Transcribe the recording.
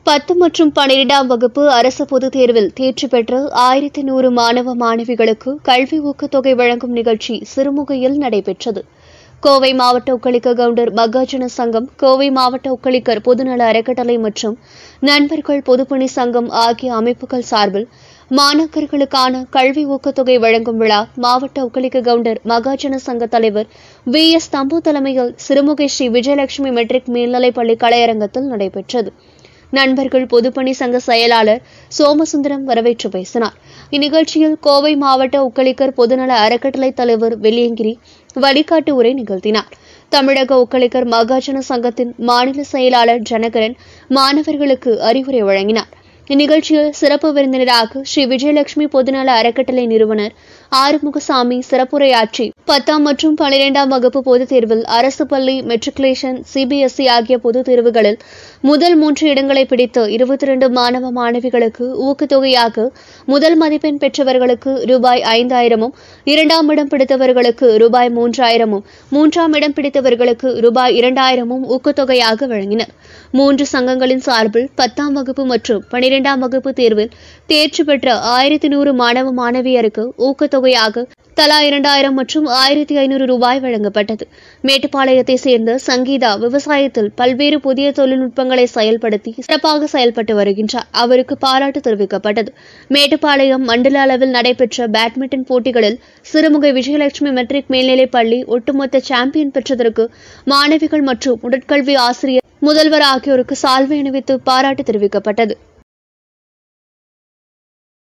பத்து மற்றும் பன்னிரெண்டாம் வகுப்பு அரசு பொதுத் தேர்வில் தேர்ச்சி பெற்ற ஆயிரத்தி நூறு மாணவ மாணவிகளுக்கு கல்வி ஊக்கத்தொகை வழங்கும் நிகழ்ச்சி சிறுமுகையில் நடைபெற்றது கோவை மாவட்ட ஒக்களிக்க கவுண்டர் மகாஜன சங்கம் கோவை மாவட்ட ஒக்களிக்கர் பொதுநல அறக்கட்டளை மற்றும் நண்பர்கள் பொதுப்பணி சங்கம் ஆகிய அமைப்புகள் சார்பில் மாணாக்கர்களுக்கான கல்வி ஊக்கத்தொகை வழங்கும் விழா மாவட்ட ஒக்களிக்க கவுண்டர் மகாஜன சங்க தலைவர் வி எஸ் தம்பு தலைமையில் சிறுமுகை ஸ்ரீ விஜயலட்சுமி மெட்ரிக் மேல்நிலைப் பள்ளி கலையரங்கத்தில் நடைபெற்றது நண்பர்கள் பொதுப்பணி சங்க செயலாளர் சோமசுந்தரம் வரவேற்று பேசினார் இந்நிகழ்ச்சியில் கோவை மாவட்ட உக்களிக்கர் பொதுநல அறக்கட்டளை தலைவர் வெள்ளியங்கிரி வழிகாட்டு உரை நிகழ்த்தினார் தமிழக ஒக்களிக்கர் மகாஜன சங்கத்தின் மாநில செயலாளர் ஜனகரன் மாணவர்களுக்கு அறிவுரை வழங்கினார் இந்நிகழ்ச்சியில் சிறப்பு விருந்தினராக ஸ்ரீ விஜயலட்சுமி பொதுநல அறக்கட்டளை நிறுவனர் ஆறுமுகசாமி சிறப்புரையாற்றி பத்தாம் மற்றும் பனிரெண்டாம் வகுப்பு பொதுத் தேர்வில் அரசு பள்ளி மெட்ரிகுலேஷன் சிபிஎஸ்இ ஆகிய பொதுத் தேர்வுகளில் முதல் மூன்று இடங்களை பிடித்த இருபத்தி இரண்டு மாணவ மாணவிகளுக்கு ஊக்கத்தொகையாக முதல் மதிப்பெண் பெற்றவர்களுக்கு ரூபாய் ஐந்தாயிரமும் இரண்டாம் இடம் பிடித்தவர்களுக்கு ரூபாய் மூன்றாயிரமும் மூன்றாம் இடம் பிடித்தவர்களுக்கு ரூபாய் இரண்டாயிரமும் ஊக்கத்தொகையாக வழங்கினர் மூன்று சங்கங்களின் சார்பில் பத்தாம் வகுப்பு மற்றும் பனிரெண்டாம் வகுப்பு தேர்வில் தேர்ச்சி பெற்ற ஆயிரத்தி நூறு மாணவ மாணவியருக்கு ஊக்கத்தொகையாக தலா இரண்டாயிரம் மற்றும் ஆயிரத்தி ஐநூறு ரூபாய் வழங்கப்பட்டது மேட்டுப்பாளையத்தை சேர்ந்த சங்கீதா விவசாயத்தில் பல்வேறு புதிய தொழில்நுட்பங்களை செயல்படுத்தி சிறப்பாக செயல்பட்டு வருகின்றார் அவருக்கு பாராட்டு தெரிவிக்கப்பட்டது மேட்டுப்பாளையம் மண்டல அளவில் நடைபெற்ற பேட்மிண்டன் போட்டிகளில் சிறுமுகை விஜயலட்சுமி மெட்ரிக் மேல்நிலைப் பள்ளி ஒட்டுமொத்த சாம்பியன் பெற்றதற்கு மாணவிகள் மற்றும் உடற்கல்வி ஆசிரியர் முதல்வர் ஆகியோருக்கு சால்வை அணிவித்து பாராட்டு தெரிவிக்கப்பட்டது